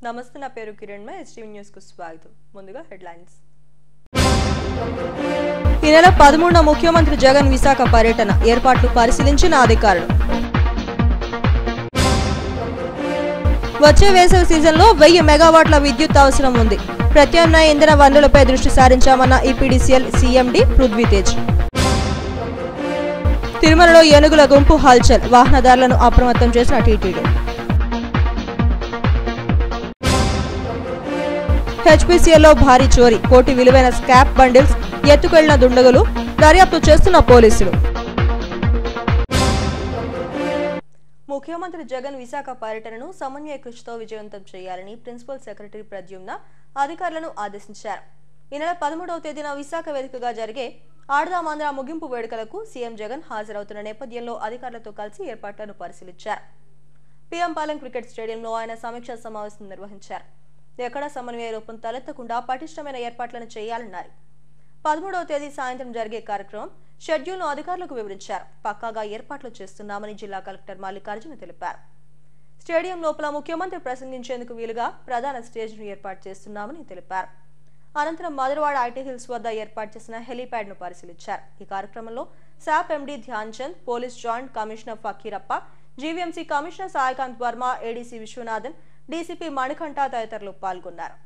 నమస్తే నా పేరు కిరణ్ మే హెచ్టీవీ న్యూస్ కు స్వాగతం ముందుగా హెడ్లైన్స్ ఈ నెల పదమూడున ముఖ్యమంత్రి జగన్ విశాఖ పర్యటన ఏర్పాట్లు పరిశీలించిన అధికారులు వచ్చే వేసవి సీజన్లో వెయ్యి మెగావాట్ల విద్యుత్ అవసరం ఉంది ప్రత్యామ్నాయ ఇంధన వనరులపై దృష్టి సారించామన్న ఈపీడీసీఎల్ సీఎండీ పృథ్వీతేజ్ తిరుమలలో ఏనుగుల గుంపు హల్చల్ వాహనదారులను అప్రమత్తం చేసిన టీటీడీ హెచ్పీసీఎల్లో భారీ చోరీ కోటి విలువైన స్కాప్ బండిల్స్ ఎత్తుకెళ్లిన దుండగులు దర్యాప్తు చేస్తున్న పోలీసులు ముఖ్యమంత్రి జగన్ విశాఖ పర్యటనను సమన్వయ కృషితో విజయవంతం చేయాలని ప్రిన్సిపల్ సెక్రటరీ ప్రద్యుమ్న అధికారులను ఆదేశించారు ఈ నెల పదమూడవ తేదీన విశాఖ వేదికగా జరిగే ఆడదామాంధ్ర ముగింపు వేడుకలకు సీఎం జగన్ హాజరవుతున్న నేపథ్యంలో అధికారులతో కలిసి ఏర్పాట్లను పరిశీలించారు పీఎం పాలెం క్రికెట్ స్టేడియంలో ఆయన సమీక్షా సమావేశం నిర్వహించారు ఎక్కడా సమన్వయ రూపం తలెత్తకుండా పటిష్టమైన ఏర్పాట్లను చేయాలన్నారు పదమూడవ తేదీ సాయంత్రం జరిగే కార్యక్రమం షెడ్యూల్ను అధికారులకు వివరించారు పక్కాగా ఏర్పాట్లు చేస్తున్నామని జిల్లా కలెక్టర్ మల్లికార్జున తెలిపారు స్టేడియం లోపల ముఖ్యమంత్రి ప్రసంగించేందుకు వీలుగా ప్రధాన స్టేజ్ను ఏర్పాటు చేస్తున్నామని తెలిపారు అనంతరం మధురవాడ ఐటీ హిల్స్ వద్ద ఏర్పాటు చేసిన హెలీప్యాడ్ ను పరిశీలించారు ఈ కార్యక్రమంలో SAAP MD Dhyan Chand police joint commissioner Fakirappa GVMC commissioner Saikanth Varma ADC Viswanathan DCP Manikanta తదితరులు పాల్గొన్నారు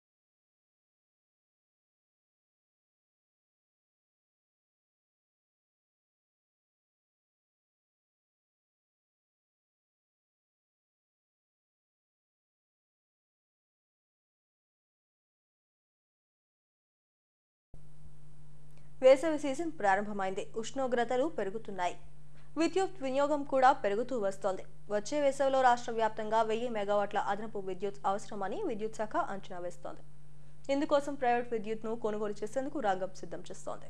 వేసవి సీజన్ ప్రారంభమైంది ఉష్ణోగ్రతలు పెరుగుతున్నాయి విద్యుత్ వినియోగం కూడా పెరుగుతూ వస్తోంది వచ్చే వేసవిలో రాష్ట్ర వ్యాప్తంగా వెయ్యి మెగావాట్ల అదనపు విద్యుత్ అవసరమని విద్యుత్ శాఖ అంచనా వేస్తోంది ఇందుకోసం ప్రైవేట్ విద్యుత్ను కొనుగోలు చేసేందుకు రంగం సిద్ధం చేస్తోంది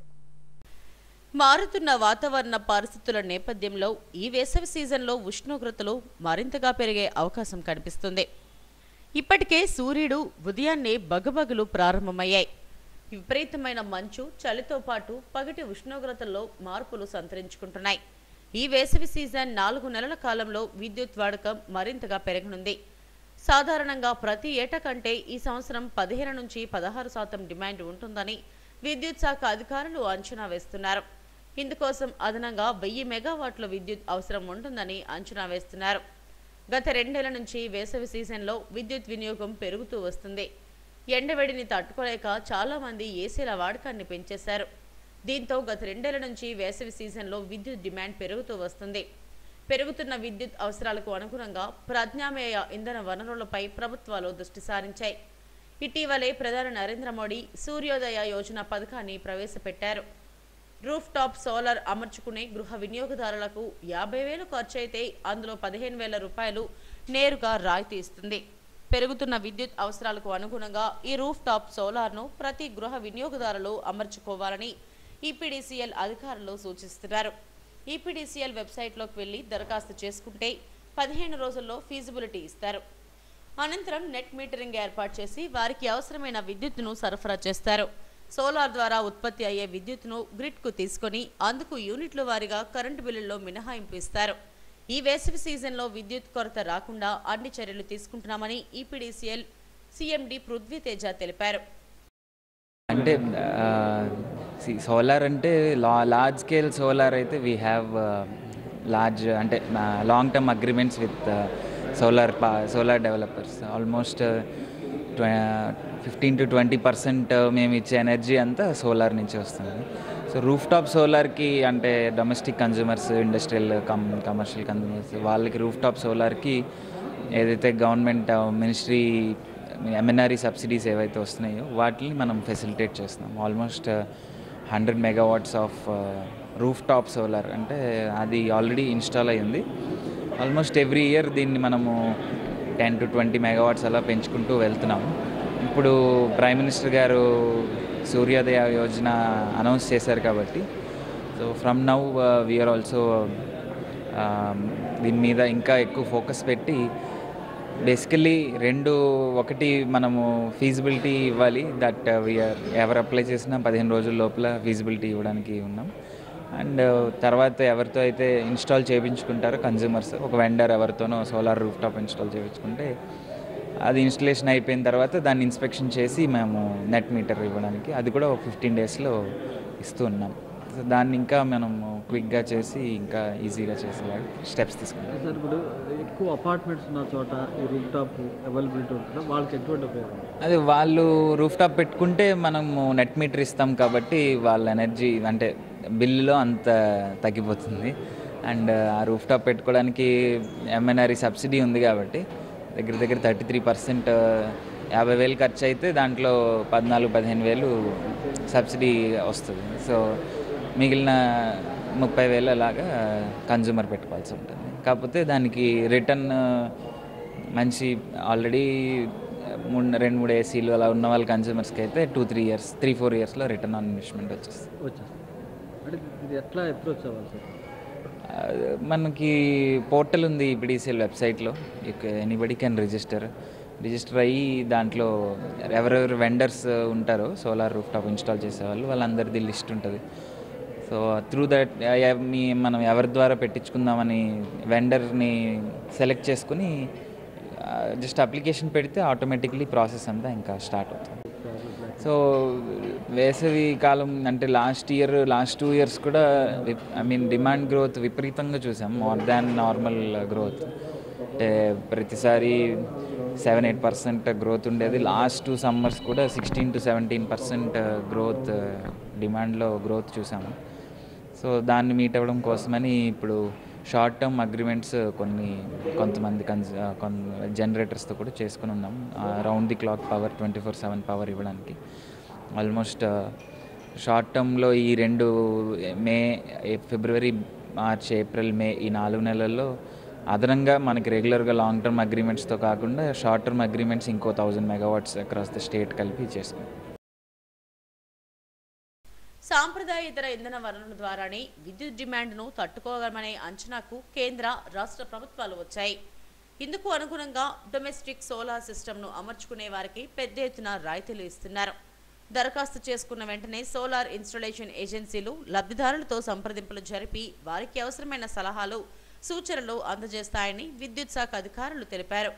మారుతున్న వాతావరణ పరిస్థితుల నేపథ్యంలో ఈ వేసవి సీజన్లో ఉష్ణోగ్రతలు మరింతగా పెరిగే అవకాశం కనిపిస్తుంది ఇప్పటికే సూర్యుడు ఉదయాన్నే బగబగులు ప్రారంభమయ్యాయి విపరీతమైన మంచు చలితో పాటు పగటి ఉష్ణోగ్రతల్లో మార్పులు సంతరించుకుంటున్నాయి ఈ వేసవి సీజన్ నాలుగు నెలల కాలంలో విద్యుత్ వాడకం మరింతగా పెరగనుంది సాధారణంగా ప్రతి ఏటా కంటే ఈ సంవత్సరం పదిహేను నుంచి పదహారు శాతం డిమాండ్ ఉంటుందని విద్యుత్ శాఖ అధికారులు అంచనా వేస్తున్నారు ఇందుకోసం అదనంగా వెయ్యి మెగావాట్ల విద్యుత్ అవసరం ఉంటుందని అంచనా వేస్తున్నారు గత రెండేళ్ల నుంచి వేసవి సీజన్లో విద్యుత్ వినియోగం పెరుగుతూ వస్తుంది ఎండవేడిని తట్టుకోలేక చాలా మంది ఏసీల వాడకాన్ని పెంచేశారు దీంతో గత రెండేళ్ల నుంచి వేసవి సీజన్లో విద్యుత్ డిమాండ్ పెరుగుతూ వస్తుంది పెరుగుతున్న విద్యుత్ అవసరాలకు అనుగుణంగా ప్రత్యామ్నాయ ఇంధన వనరులపై ప్రభుత్వాలు దృష్టి సారించాయి ఇటీవలే ప్రధాని నరేంద్ర మోడీ సూర్యోదయ యోజన పథకాన్ని ప్రవేశపెట్టారు రూఫ్ టాప్ సోలార్ అమర్చుకునే గృహ వినియోగదారులకు యాభై వేలు ఖర్చయితే అందులో పదిహేను వేల రూపాయలు నేరుగా రాయితీ ఇస్తుంది పెరుగుతున్న విద్యుత్ అవసరాలకు అనుగుణంగా ఈ రూఫ్ టాప్ సోలార్ను ప్రతి గృహ వినియోగదారులు అమర్చుకోవాలని ఈపీడీసీఎల్ అధికారులు సూచిస్తున్నారు ఈపీడీసీఎల్ వెబ్సైట్లోకి వెళ్లి దరఖాస్తు చేసుకుంటే పదిహేను రోజుల్లో ఫీజిబిలిటీ ఇస్తారు అనంతరం నెట్ మీటరింగ్ ఏర్పాటు చేసి వారికి అవసరమైన విద్యుత్తును సరఫరా చేస్తారు సోలార్ ద్వారా ఉత్పత్తి అయ్యే విద్యుత్తును గ్రిడ్కు తీసుకొని అందుకు యూనిట్ల వారీగా కరెంటు బిల్లుల్లో మినహాయింపు ఇస్తారు ఈ వేసవి సీజన్లో విద్యుత్ కొరత రాకుండా అన్ని చర్యలు తీసుకుంటున్నామని ఈపీడీసీఎల్ సీఎండీ పృథ్వీ తేజ తెలిపారు అంటే సోలార్ అంటే లా లార్జ్ స్కేల్ సోలార్ అయితే వీ హ్యావ్ లార్జ్ అంటే long term agreements with solar పా solar developers almost fifteen to twenty percent మేము ఇచ్చే ఎనర్జీ అంతా సోలార్ నుంచి వస్తుంది సో రూఫ్ టాప్ సోలార్కి అంటే domestic consumers industrial cum commercial consumers వాళ్ళకి రూఫ్ టాప్ సోలార్కి ఏదైతే గవర్నమెంట్ మినిస్ట్రీ ఎంఎన్ఆర్ఈ సబ్సిడీస్ ఏవైతే వస్తున్నాయో వాటిని మనం ఫెసిలిటేట్ చేస్తున్నాం almost hundred megawatts of rooftop solar అంటే అది ఆల్రెడీ ఇన్స్టాల్ అయ్యింది ఆల్మోస్ట్ ఎవ్రీ ఇయర్ దీన్ని మనము టెన్ టు ట్వంటీ మెగావాట్స్ అలా పెంచుకుంటూ వెళ్తున్నాము ఇప్పుడు ప్రైమ్ మినిస్టర్ గారు సూర్యోదయ యోజన అనౌన్స్ చేశారు కాబట్టి so from now we are also దీని మీద ఇంకా ఎక్కువ ఫోకస్ పెట్టి బేసికలీ రెండు ఒకటి మనము ఫీజిబిలిటీ ఇవ్వాలి దట్ వీఆర్ ఎవరు అప్లై చేసినా పదిహేను రోజుల లోపల ఫీజిబిలిటీ ఇవ్వడానికి ఉన్నాం అండ్ తర్వాత ఎవరితో అయితే ఇన్స్టాల్ చేయించుకుంటారో కన్జ్యూమర్స్ ఒక వెండర్ ఎవరితోనో సోలార్ రూఫ్ టాప్ ఇన్స్టాల్ చేయించుకుంటే అది ఇన్స్టలేషన్ అయిపోయిన తర్వాత దాన్ని ఇన్స్పెక్షన్ చేసి మేము నెట్ మీటర్ ఇవ్వడానికి అది కూడా ఒక ఫిఫ్టీన్ డేస్లో ఇస్తూ ఉన్నాం సో దాన్ని ఇంకా మనం క్విక్గా చేసి ఇంకా ఈజీగా చేసేలాగా స్టెప్స్ తీసుకున్నాం సార్ ఇప్పుడు ఎక్కువ అపార్ట్మెంట్స్ ఉన్న చోట ఈ రూఫ్ టాప్ అవైలబిలిటీ ఉంటుందా వాళ్ళకి ఎటువంటి ఉపయోగం అదే వాళ్ళు రూఫ్ టాప్ పెట్టుకుంటే మనము నెట్ మీటర్ ఇస్తాం కాబట్టి వాళ్ళ ఎనర్జీ అంటే బిల్లులో అంత తగ్గిపోతుంది అండ్ ఆ రూఫ్ టాప్ పెట్టుకోవడానికి ఎంఎన్ఆర్ఈ సబ్సిడీ ఉంది కాబట్టి దగ్గర దగ్గర థర్టీ త్రీ పర్సెంట్ యాభై వేలు ఖర్చు అయితే దాంట్లో పద్నాలుగు పదిహేను వేలు సబ్సిడీ వస్తుంది సో మిగిలిన ముప్పై వేలు అలాగా కన్జ్యూమర్ పెట్టుకోవాల్సి ఉంటుంది కాకపోతే దానికి రిటర్న్ మంచి ఆల్రెడీ మూడు రెండు మూడు ఏసీలు అలా ఉన్న వాళ్ళ కన్జ్యూమర్స్కి అయితే two three years three four ఇయర్స్లో రిటర్న్ ఆన్ ఇన్వెస్ట్మెంట్ వచ్చేస్తుంది వచ్చేస్తుంది అంటే ఇది ఎట్లా అప్రోచ్ అవ్వాలి సార్ ఆ, మనకి పోర్టల్ ఉంది ఈపీడీసీఎల్ వెబ్సైట్లో ఎనీబడి కెన్ రిజిస్టర్ రిజిస్టర్ అయ్యి దాంట్లో ఎవరెవరు వెండర్స్ ఉంటారో సోలార్ రూఫ్ టాప్ ఇన్స్టాల్ చేసేవాళ్ళు వాళ్ళందరిది లిస్ట్ ఉంటుంది సో త్రూ దట్ మీ మనం ఎవరి ద్వారా పెట్టించుకుందామని వెండర్ని సెలెక్ట్ చేసుకుని జస్ట్ అప్లికేషన్ పెడితే ఆటోమేటిక్లీ ప్రాసెస్ అంతా ఇంకా స్టార్ట్ అవుతుంది సో వేసవి కాలం అంటే last year last two years కూడా ఐ మీన్ డిమాండ్ గ్రోత్ విపరీతంగా చూసాం మోర్ దాన్ నార్మల్ గ్రోత్ అంటే ప్రతిసారి సెవెన్ ఎయిట్ పర్సెంట్ గ్రోత్ ఉండేది లాస్ట్ టూ సమ్మర్స్ కూడా sixteen to seventeen percent growth డిమాండ్లో గ్రోత్ చూసాము సో దాన్ని మీట్ అవ్వడం కోసమని ఇప్పుడు షార్ట్ టర్మ్ అగ్రిమెంట్స్ కొన్ని కొంతమంది కన్స్ కొన్ని జనరేటర్స్తో కూడా చేసుకుని ఉన్నాం round the clock power twenty four seven power ఇవ్వడానికి ఆల్మోస్ట్ షార్ట్ టర్మ్లో ఈ రెండు మే ఏ- ఫిబ్రవరి మార్చ్ ఏప్రిల్ మే ఈ నాలుగు నెలల్లో అదనంగా మనకి రెగ్యులర్గా లాంగ్ టర్మ్ అగ్రిమెంట్స్తో కాకుండా షార్ట్ టర్మ్ అగ్రిమెంట్స్ ఇంకో thousand megawatts across the state కలిపి చేసుకున్నాం సాంప్రదాయేతర ఇంధన వనరుల ద్వారానే విద్యుత్ డిమాండ్ను తట్టుకోగలమనే అంచనాకు కేంద్ర రాష్ట్ర ప్రభుత్వాలు వచ్చాయి ఇందుకు అనుగుణంగా డొమెస్టిక్ సోలార్ సిస్టమ్ను అమర్చుకునే వారికి పెద్ద ఎత్తున రాయితీలు ఇస్తున్నారు దరఖాస్తు చేసుకున్న వెంటనే సోలార్ ఇన్స్టాలేషన్ ఏజెన్సీలు లబ్ధిదారులతో సంప్రదింపులు జరిపి వారికి అవసరమైన సలహాలు సూచనలు అందజేస్తాయని విద్యుత్ శాఖ అధికారులు తెలిపారు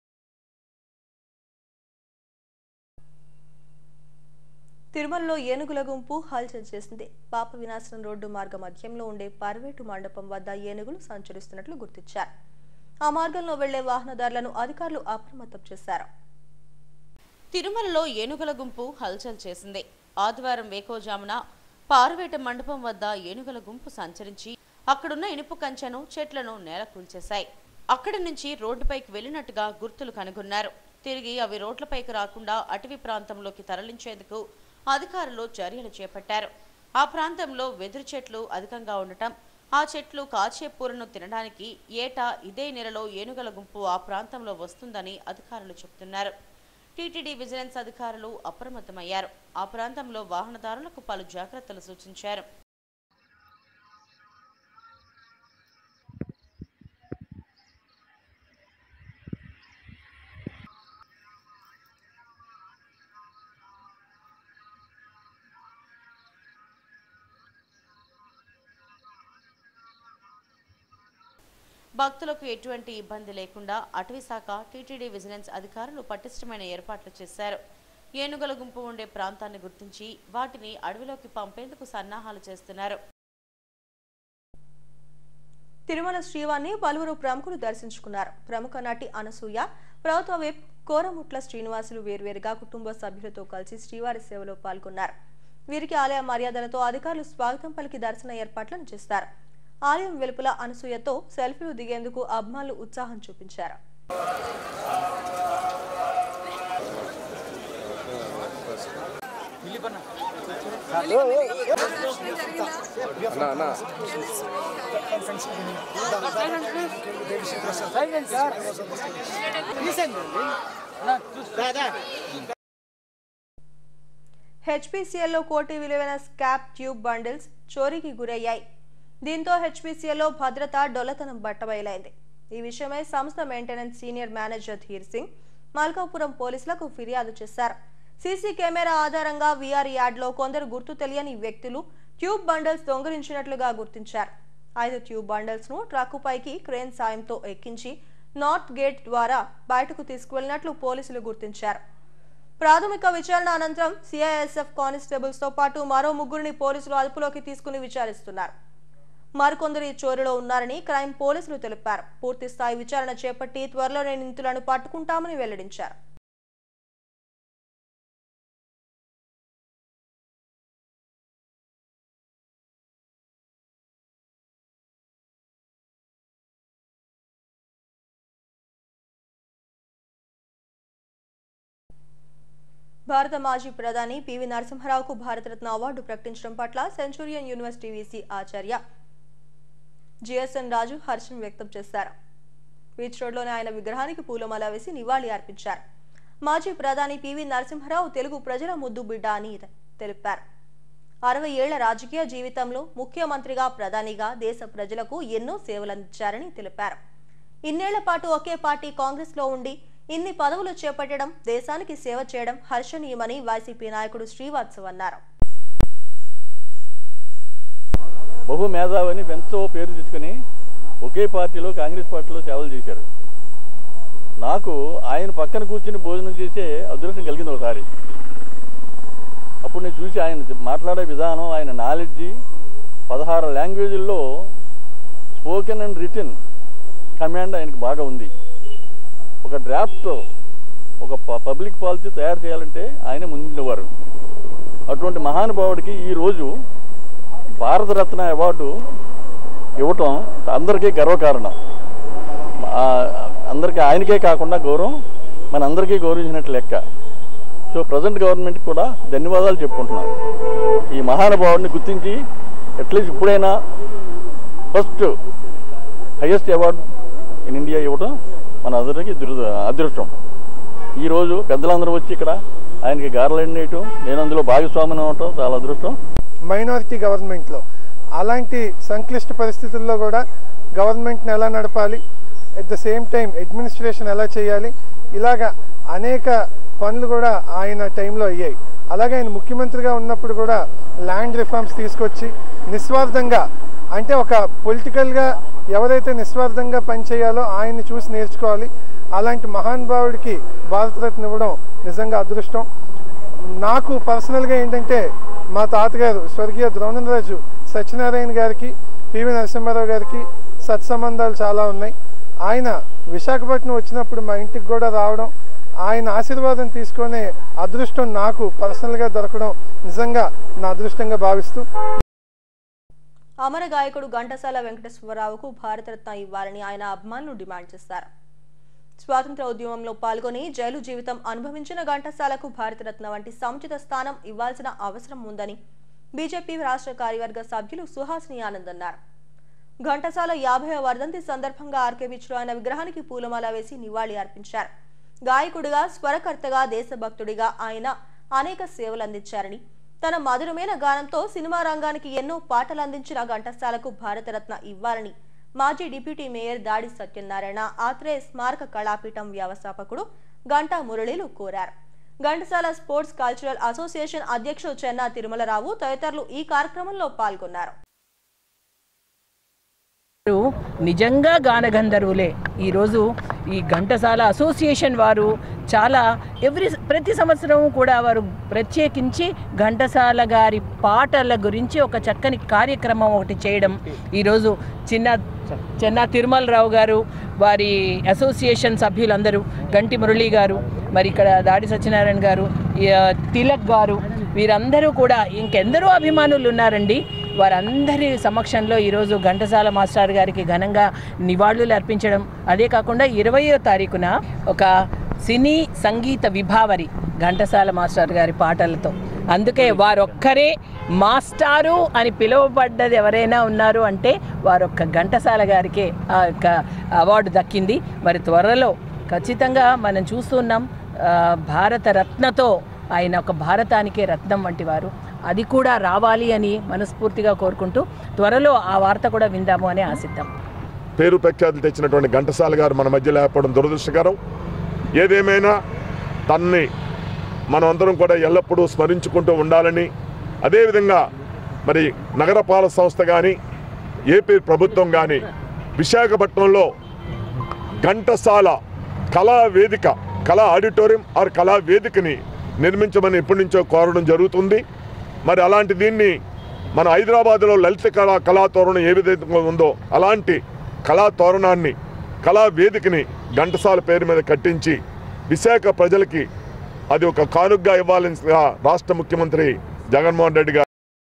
తిరుమలలో ఏనుగుల గుంపు హల్చల్ చేసింది పాప వినాశనం రోడ్డు మార్గ మధ్యంలో ఉండే పర్వేటు మండపం వద్ద ఏనుగులు సంచరిస్తున్నట్లు గుర్తించారు ఆ మార్గంలో వెళ్లే వాహనదారులను అధికారులు అప్రమత్తం చేశారు తిరుమలలో ఏనుగుల గుంపు హల్చల్ చేసింది ఆదివారం వేకోజామున పారువేట మండపం వద్ద ఏనుగుల గుంపు సంచరించి అక్కడున్న ఇనుపు కంచెను చెట్లను నేల కూల్చేశాయి అక్కడి నుంచి రోడ్డుపైకి వెళ్లినట్టుగా గుర్తులు కనుగొన్నారు తిరిగి అవి రోడ్లపైకి రాకుండా అటవీ ప్రాంతంలోకి తరలించేందుకు అధికారులు చర్యలు చేపట్టారు ఆ ప్రాంతంలో వెదురు చెట్లు అధికంగా ఉండటం ఆ చెట్లు కాచే పూలను తినడానికి ఏటా ఇదే నెలలో ఏనుగల గుంపు ఆ ప్రాంతంలో వస్తుందని అధికారులు చెబుతున్నారు టీటీడీ విజిలెన్స్ అధికారులు అప్రమత్తమయ్యారు ఆ ప్రాంతంలో వాహనదారులకు పలు జాగ్రత్తలు సూచించారు భక్తులకు ఎటువంటి ఇబ్బంది లేకుండా అటవీ శాఖ టీటీడీ విజిలెన్స్ అధికారులు పటిష్టమైన ఏర్పాట్లు చేశారు ఏనుగుల గుంపు ఉండే ప్రాంతాన్ని గుర్తించి వాటిని అడవిలోకి పంపేందుకు సన్నాహాలు చేస్తున్నారు తిరుమల శ్రీవారిని పలువురు ప్రముఖులు దర్శించుకున్నారు ప్రముఖ నటి అనసూయ ప్రభుత్వ విప్ కోరముట్ల శ్రీనివాసులు వేర్వేరుగా కుటుంబ సభ్యులతో కలిసి శ్రీవారి సేవలో పాల్గొన్నారు వీరికి ఆలయ మర్యాదలతో అధికారులు స్వాగతం పలికి దర్శన ఏర్పాట్లను చేస్తారు ఆలయం వెలుపల అనసూయతో సెల్ఫీలు దిగేందుకు అభిమానులు ఉత్సాహం చూపించారు హెచ్పిసిఎల్లో కోటి విలువైన స్కాప్ ట్యూబ్ బండిల్స్ చోరీకి గురయ్యాయి దీంతో హెచ్పిసిఎల్లో భద్రత డొల్లతనం బట్టబయలైంది ఈ విషయమై సంస్థ maintenance senior manager Dhir Singh Malkapuram పోలీసులకు ఫిర్యాదు చేశారు సీసీ కెమెరా ఆధారంగా వీఆర్ యార్డ్లో కొందరు గుర్తు తెలియని వ్యక్తులు ట్యూబ్ బండల్స్ దొంగిలించినట్లుగా గుర్తించారు ఐదు ట్యూబ్ బండల్స్ ను ట్రక్కుపైకి క్రేన్ సాయంతో ఎక్కించి నార్త్ గేట్ ద్వారా బయటకు తీసుకువెళ్లినట్లు పోలీసులు గుర్తించారు ప్రాథమిక విచారణ అనంతరం సిఐఎస్ఎఫ్ కానిస్టేబుల్స్ తో పాటు మరో ముగ్గురిని పోలీసులు అదుపులోకి తీసుకుని విచారిస్తున్నారు మరికొందరు ఈ చోరీలో ఉన్నారని క్రైమ్ పోలీసులు తెలిపారు పూర్తి స్థాయి విచారణ చేపట్టి త్వరలోనే నిందితులను పట్టుకుంటామని వెల్లడించారు భారత మాజీ ప్రధాని పివి నరసింహారావుకు భారతరత్న అవార్డు ప్రకటించడం పట్ల సెంచురియన్ యూనివర్సిటీ వీసీ ఆచార్య జిఎస్ఎన్ రాజు హర్షం వ్యక్తం చేశారు బీచ్ రోడ్లోని ఆయన విగ్రహానికి పూలమాల వేసి నివాళి అర్పించారు మాజీ ప్రధాని పివి నరసింహారావు తెలుగు ప్రజల ముద్దు బిడ్డ అని తెలిపారు అరవై ఏళ్ల రాజకీయ జీవితంలో ముఖ్యమంత్రిగా ప్రధానిగా దేశ ప్రజలకు ఎన్నో సేవలందించారని తెలిపారు ఇన్నేళ్ల పాటు ఒకే పార్టీ కాంగ్రెస్ లో ఉండి ఇన్ని పదవులు చేపట్టడం దేశానికి సేవ చేయడం హర్షణీయమని వైసీపీ నాయకుడు శ్రీవాత్సవ్ అన్నారు బహు మేధావని ఎంతో పేరు తెచ్చుకొని ఒకే పార్టీలో కాంగ్రెస్ పార్టీలో సేవలు చేశారు నాకు ఆయన పక్కన కూర్చుని భోజనం చేసే అదృష్టం కలిగింది ఒకసారి అప్పుడు నేను చూసి ఆయన మాట్లాడే విధానం ఆయన నాలెడ్జి పదహారు లాంగ్వేజ్ల్లో స్పోకెన్ అండ్ రిటర్న్ కమాండ్ ఆయనకు బాగా ఉంది ఒక డ్రాఫ్ట్ ఒక ప- పబ్లిక్ పాలసీ తయారు చేయాలంటే ఆయన ముందుండేవారు అటువంటి మహానుభావుడికి ఈరోజు భారతరత్న అవార్డు ఇవ్వటం అందరికీ గర్వకారణం ఆ, అందరికీ ఆయనకే కాకుండా గౌరవం మన అందరికీ గౌరవించినట్లు లెక్క సో ప్రజెంట్ గవర్నమెంట్కి కూడా ధన్యవాదాలు చెప్పుకుంటున్నాను ఈ మహానుభావుడిని గుర్తించి అట్లీస్ట్ ఇప్పుడైనా first highest award in India ఇవ్వడం మన అందరికీ దురద అదృష్టం ఈరోజు పెద్దలందరూ వచ్చి ఇక్కడ ఆయనకి గారలెండి వేయటం నేను అందులో భాగస్వామిని అవటం చాలా అదృష్టం మైనారిటీ గవర్నమెంట్లో అలాంటి సంక్లిష్ట పరిస్థితుల్లో కూడా గవర్నమెంట్ని ఎలా నడపాలి at the same time administration ఎలా చేయాలి ఇలాగ అనేక పనులు కూడా ఆయన టైంలో అయ్యాయి అలాగే ఆయన ముఖ్యమంత్రిగా ఉన్నప్పుడు కూడా ల్యాండ్ రిఫార్మ్స్ తీసుకొచ్చి నిస్వార్థంగా అంటే ఒక పొలిటికల్గా ఎవరైతే నిస్వార్థంగా పనిచేయాలో ఆయన్ని చూసి నేర్చుకోవాలి అలాంటి మహానుభావుడికి భారతరత్న ఇవ్వడం నిజంగా అదృష్టం నాకు పర్సనల్గా ఏంటంటే మా తాతగారు స్వర్గీయ ద్రోణరాజు సత్యనారాయణ గారికి పివి నరసింహారావు గారికి సత్సంబంధాలు చాలా ఉన్నాయి ఆయన విశాఖపట్నం వచ్చినప్పుడు మా ఇంటికి కూడా రావడం ఆయన ఆశీర్వాదం తీసుకునే అదృష్టం నాకు పర్సనల్గా దొరకడం నిజంగా నా అదృష్టంగా భావిస్తూ అమర గాయకుడు ఘంటసాల వెంకటేశ్వరరావుకు భారతరత్న ఇవ్వాలని ఆయన అభిమానులు డిమాండ్ చేశారు స్వాతంత్ర ఉద్యమంలో పాల్గొని జైలు జీవితం అనుభవించిన ఘంటసాలకు భారతరత్న వంటి సముచిత స్థానం ఇవ్వాల్సిన అవసరం ఉందని బీజేపీ రాష్ట్ర కార్యవర్గ సభ్యులు సుహాసిని ఆనంద్ అన్నారు ఘంటసాల యాభై వర్ధంతి సందర్భంగా ఆర్కే బీచ్లో ఆయన విగ్రహానికి పూలమాల వేసి నివాళి అర్పించారు గాయకుడిగా స్వరకర్తగా దేశభక్తుడిగా ఆయన అనేక సేవలు అందించారని తన మధురమైన గానంతో సినిమా రంగానికి ఎన్నో పాటలు అందించిన ఘంటసాలకు భారతరత్న ఇవ్వాలని మాజీ డిప్యూటీ మేయర్ దాడి సత్యనారాయణ ఆత్రేయ స్మారక కళాపీఠం వ్యవస్థాపకుడు గంటా మురళీలు కోరారు ఘంటసాల స్పోర్ట్స్ కల్చరల్ అసోసియేషన్ అధ్యక్షుడు చెన్నా తిరుమలరావు తదితరులు ఈ కార్యక్రమంలో పాల్గొన్నారు వారు నిజంగా గానగంధర్వులే ఈరోజు ఈ ఘంటసాల అసోసియేషన్ వారు చాలా ఎవ్రీ ప్రతి సంవత్సరం కూడా వారు ప్రత్యేకించి ఘంటసాల గారి పాటల గురించి ఒక చక్కని కార్యక్రమం ఒకటి చేయడం ఈరోజు చిన్న చెన్నా తిరుమలరావు గారు వారి అసోసియేషన్ సభ్యులందరూ గంటి మురళి గారు మరి ఇక్కడ దాడి సత్యనారాయణ గారు ఈ, ఆ, తిలక్ గారు వీరందరూ కూడా ఇంకెందరో అభిమానులు ఉన్నారండి వారందరి సమక్షంలో ఈరోజు ఘంటసాల మాస్టర్ గారికి ఘనంగా నివాళులు అర్పించడం అదే కాకుండా ఇరవయో తారీఖున ఒక సినీ సంగీత విభావరి ఘంటసాల మాస్టర్ గారి పాటలతో అందుకే వారొక్కరే మాస్టారు అని పిలువబడ్డది ఎవరైనా ఉన్నారు అంటే వారొక్క ఘంటసాల గారికే ఆ యొక్క అవార్డు దక్కింది మరి త్వరలో ఖచ్చితంగా మనం చూస్తున్నాం ఆ, భారత రత్నతో ఆయన ఒక భారతానికే రత్నం వంటి వారు అది కూడా రావాలి అని మనస్ఫూర్తిగా కోరుకుంటూ త్వరలో ఆ వార్త కూడా విందాము అని ఆశిద్దాం పేరు ప్రఖ్యాతులు తెచ్చినటువంటి ఘంటసాల గారు మన మధ్య లేకపోవడం దురదృష్టకరం ఏదేమైనా తన్ని మనం అందరం కూడా ఎల్లప్పుడూ స్మరించుకుంటూ ఉండాలని అదేవిధంగా మరి నగరపాలక సంస్థ కానీ ఏపీ ప్రభుత్వం కానీ విశాఖపట్నంలో ఘంటసాల కళా వేదిక కళా ఆడిటోరియం ఆర్ కళా వేదికని నిర్మించమని ఎప్పటి నుంచో కోరడం జరుగుతుంది మరి అలాంటి దీన్ని మన హైదరాబాద్లో లలిత కళా కళా తోరణం ఏ విధంగా ఉందో అలాంటి కళా తోరణాన్ని కళా వేదికని ఘంటసాల పేరు మీద కట్టించి విశాఖ ప్రజలకి అది ఒక కానుగ్గా ఇవ్వాలని రాష్ట్ర ముఖ్యమంత్రి జగన్మోహన్ రెడ్డి గారు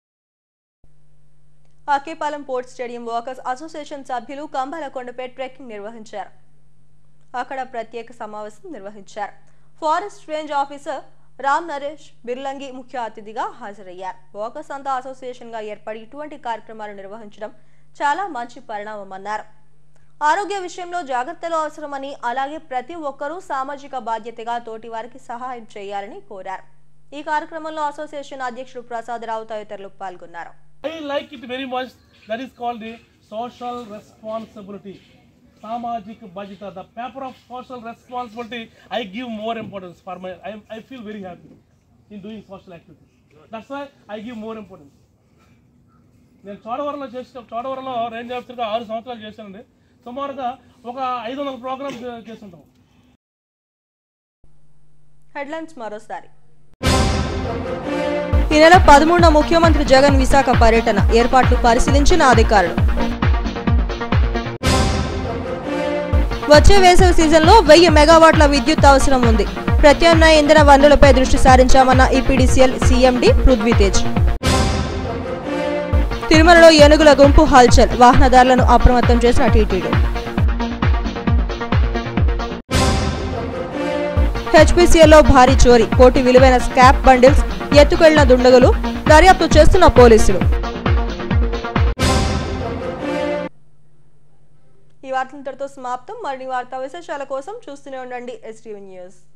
Akepalem port stadium workers association సభ్యులు కంబాలకొండపై ట్రెక్కింగ్ నిర్వహించారు అక్కడ ప్రత్యేక సమావేశం నిర్వహించారు forest range officer Ram Naresh Birlangi ముఖ్య అతిథిగా హాజరయ్యారు వర్కర్స్ అంతా అసోసియేషన్ గా ఏర్పడి ఇటువంటి కార్యక్రమాలు నిర్వహించడం చాలా మంచి పరిణామమన్నారు ఆరోగ్య విషయంలో జాగ్రత్తలు అవసరమని అలాగే ప్రతి ఒక్కరూ సామాజిక బాధ్యతగా తోటి వారికి సహాయం చేయాలని కోరారు ఈ కార్యక్రమంలో అసోసియేషన్ అధ్యక్షుడు ప్రసాదరావు తదితరులు పాల్గొన్నారు I like it very much. That is called the social responsibility. Samajik Bajita, the paper of social responsibility, I give more importance for my, I, I feel very happy in doing social activities. That's why I give more importance. నేను చోడవరంలో చేసిన చోడవరంలో range ఆఫీసర్గా ఆరు సంవత్సరాలు చేశానండి సుమారుగా ఒక ఐదు వందల ప్రోగ్రామ్స్ చేస్తుంటాం హెడ్లైన్స్ మరోసారి ఈ నెల పదమూడున ముఖ్యమంత్రి జగన్ విశాఖ పర్యటన ఏర్పాట్లు పరిశీలించిన అధికారులు వచ్చే వేసవి సీజన్లో వెయ్యి మెగావాట్ల విద్యుత్ అవసరం ఉంది ప్రత్యామ్నాయ ఇంధన వనరులపై దృష్టి సారించామన్న ఈపీడీసీఎల్ సీఎండీ పృథ్వీతేజ్ తిరుమలలో ఏనుగుల గుంపు హల్చల్ వాహనదారులను అప్రమత్తం చేసిన టీటీడీ హెచ్పీసీఎల్లో భారీ చోరీ కోటి విలువైన స్కాప్ బండిల్స్ ఎత్తుకెళ్లిన దుండగులు దర్యాప్తు చేస్తున్న పోలీసులు ఈ వార్తలంతటితో సమాప్తం మరిన్ని వార్తా విశేషాల కోసం చూస్తూనే ఉండండి ఎస్టీవీ న్యూస్